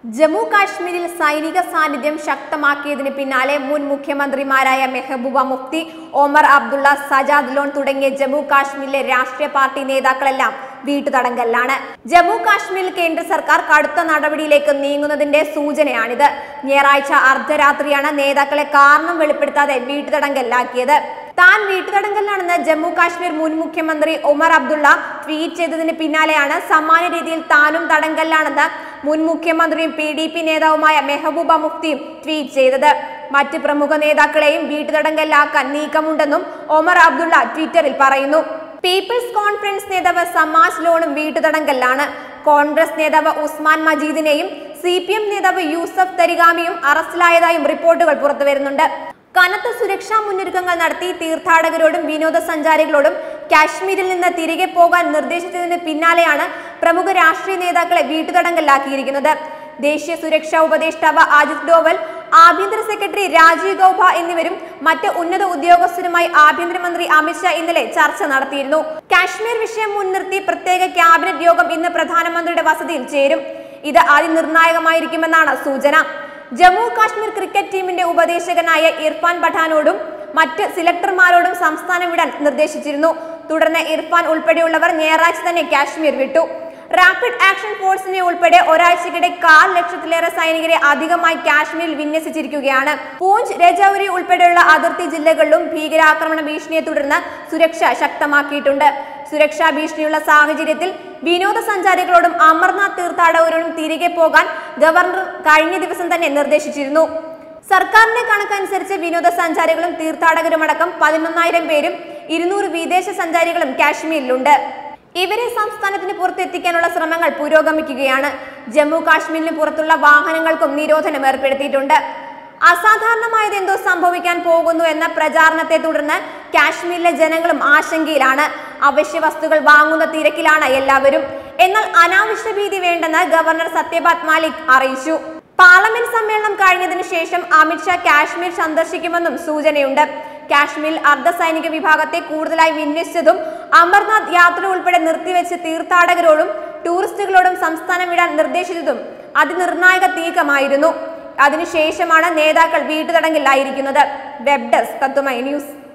ജമ്മു കാശ്മീരിൽ സൈനിക സാന്നിധ്യം ശക്തമാക്കിയതിന് പിന്നാലെ മുൻ മുഖ്യമന്ത്രിമാരായ മെഹബൂബ മുഫ്തി ഒമർ അബ്ദുള്ള സജാദ് ലോൺ തുടങ്ങിയ ജമ്മു കാശ്മീരിലെ രാഷ്ട്രീയ പാർട്ടി നേതാക്കളെല്ലാം വീട്ടുതടങ്കലിലാണ് ജമ്മു കാശ്മീരിൽ കേന്ദ്ര സർക്കാർ കടുത്ത നടപടിയിലേക്ക് നീങ്ങുന്നതിന്റെ സൂചനയാണിത് ഞായറാഴ്ച അർദ്ധരാത്രിയാണ് നേതാക്കളെ കാരണം വെളിപ്പെടുത്താതെ വീട്ടുതടങ്കലിലാക്കിയത് താൻ വീട്ടുതടങ്കലിലാണെന്ന് ജമ്മു കാശ്മീർ മുൻ മുഖ്യമന്ത്രി ഒമർ അബ്ദുള്ള ട്വീറ്റ് ചെയ്തതിന് പിന്നാലെയാണ് സമാന രീതിയിൽ താനും തടങ്കലിലാണെന്ന് മുൻ മുഖ്യമന്ത്രിയും പി ഡി പി നേതാവുമായ മെഹബൂബ മുഫ്തിയും ട്വീറ്റ് ചെയ്തത് മറ്റ് പ്രമുഖ നേതാക്കളെയും വീട്ടുതടങ്കലിലാക്കാൻ നീക്കമുണ്ടെന്നും ഒമർ അബ്ദുള്ള ട്വിറ്ററിൽ പറയുന്നു പീപ്പിൾസ് കോൺഫറൻസ് നേതാവ് സമാജ് ലോണും വീട്ടുതടങ്കലിലാണ് കോൺഗ്രസ് നേതാവ് ഉസ്മാൻ മജീദിനെയും സി പി എം നേതാവ് യൂസഫ് തരിഗാമിയും അറസ്റ്റിലായതായും റിപ്പോർട്ടുകൾ പുറത്തുവരുന്നുണ്ട് കനത്ത സുരക്ഷാ മുന്നൊരുക്കങ്ങൾ നടത്തി തീർത്ഥാടകരോടും വിനോദസഞ്ചാരികളോടും കാശ്മീരിൽ നിന്ന് തിരികെ പോകാൻ നിർദ്ദേശിച്ചതിന് പിന്നാലെയാണ് പ്രമുഖ രാഷ്ട്രീയ നേതാക്കളെ വീട്ടുതടങ്കലിലാക്കിയിരിക്കുന്നത് ദേശീയ സുരക്ഷാ ഉപദേഷ്ടാവ് അജിത് ഡോവൽ ആഭ്യന്തര സെക്രട്ടറി രാജീവ് ഗൌബ എന്നിവരും മറ്റ് ഉന്നത ഉദ്യോഗസ്ഥരുമായി ആഭ്യന്തരമന്ത്രി അമിത്ഷാ ഇന്നലെ ചർച്ച നടത്തിയിരുന്നു കാശ്മീർ വിഷയം മുൻനിർത്തി പ്രത്യേക ക്യാബിനറ്റ് യോഗം ഇന്ന് പ്രധാനമന്ത്രിയുടെ വസതിയിൽ ചേരും ഇത് അതിനിർണായകമായിരിക്കുമെന്നാണ് സൂചന ജമ്മു കാശ്മീർ ക്രിക്കറ്റ് ടീമിന്റെ ഉപദേശകനായ ഇർഫാൻ പഠാനോടും മറ്റ് സിലക്ടർമാരോടും സംസ്ഥാനം വിടാൻ നിർദ്ദേശിച്ചിരുന്നു തുടർന്ന് ഇർഫാൻ ഉൾപ്പെടെയുള്ളവർ ഞായറാഴ്ച തന്നെ കാശ്മീർ വിട്ടു റാപ്പിഡ് ആക്ഷൻ ഫോഴ്സിനെ ഉൾപ്പെടെ ഒരാഴ്ചക്കിടെ കാൽ ലക്ഷത്തിലേറെ സൈനികരെ അധികമായി കാശ്മീരിൽ വിന്യസിച്ചിരിക്കുകയാണ് പൂഞ്ച് രജൌരി ഉൾപ്പെടെയുള്ള അതിർത്തി ജില്ലകളിലും ഭീകരാക്രമണ ഭീഷണിയെ തുടർന്ന് സുരക്ഷ ശക്തമാക്കിയിട്ടുണ്ട് സുരക്ഷാ ഭീഷണിയുള്ള സാഹചര്യത്തിൽ വിനോദസഞ്ചാരികളോടും അമർനാഥ് തീർത്ഥാടകരോടും തിരികെ പോകാൻ ഗവർണർ കഴിഞ്ഞ ദിവസം തന്നെ നിർദ്ദേശിച്ചിരുന്നു സർക്കാരിന്റെ കണക്കനുസരിച്ച് വിനോദസഞ്ചാരികളും തീർത്ഥാടകരുമടക്കം പതിനൊന്നായിരം പേരും ഇരുന്നൂറ് വിദേശ സഞ്ചാരികളും കാശ്മീരിലുണ്ട് ഇവരെ സംസ്ഥാനത്തിന് പുറത്തെത്തിക്കാനുള്ള ശ്രമങ്ങൾ പുരോഗമിക്കുകയാണ് ജമ്മു കാശ്മീരിന് പുറത്തുള്ള വാഹനങ്ങൾക്കും നിരോധനം ഏർപ്പെടുത്തിയിട്ടുണ്ട് അസാധാരണമായത് എന്തോ സംഭവിക്കാൻ പോകുന്നു എന്ന പ്രചാരണത്തെ തുടർന്ന് കാശ്മീരിലെ ജനങ്ങളും ആശങ്കയിലാണ് അവശ്യ വസ്തുക്കൾ വാങ്ങുന്ന തിരക്കിലാണ് എല്ലാവരും എന്നാൽ അനാവശ്യ ഭീതി വേണ്ടെന്ന് ഗവർണർ സത്യപാത് മാലിക് അറിയിച്ചു പാർലമെന്റ് സമ്മേളനം കഴിഞ്ഞതിനു ശേഷം അമിത്ഷാ കാശ്മീർ സന്ദർശിക്കുമെന്നും സൂചനയുണ്ട് കാശ്മീരിൽ അർദ്ധസൈനിക വിഭാഗത്തെ കൂടുതലായി വിന്യസിച്ചതും അമർനാഥ് യാത്ര ഉൾപ്പെടെ നിർത്തിവെച്ച് തീർത്ഥാടകരോടും ടൂറിസ്റ്റുകളോടും സംസ്ഥാനം വിടാൻ നിർദ്ദേശിച്ചതും അതിനിർണായക നീക്കമായിരുന്നു അതിനുശേഷമാണ് നേതാക്കൾ വീട്ടുതടങ്കിലായിരിക്കുന്നത് വെബ് ഡെസ്ക് തത്തുമൈ ന്യൂസ്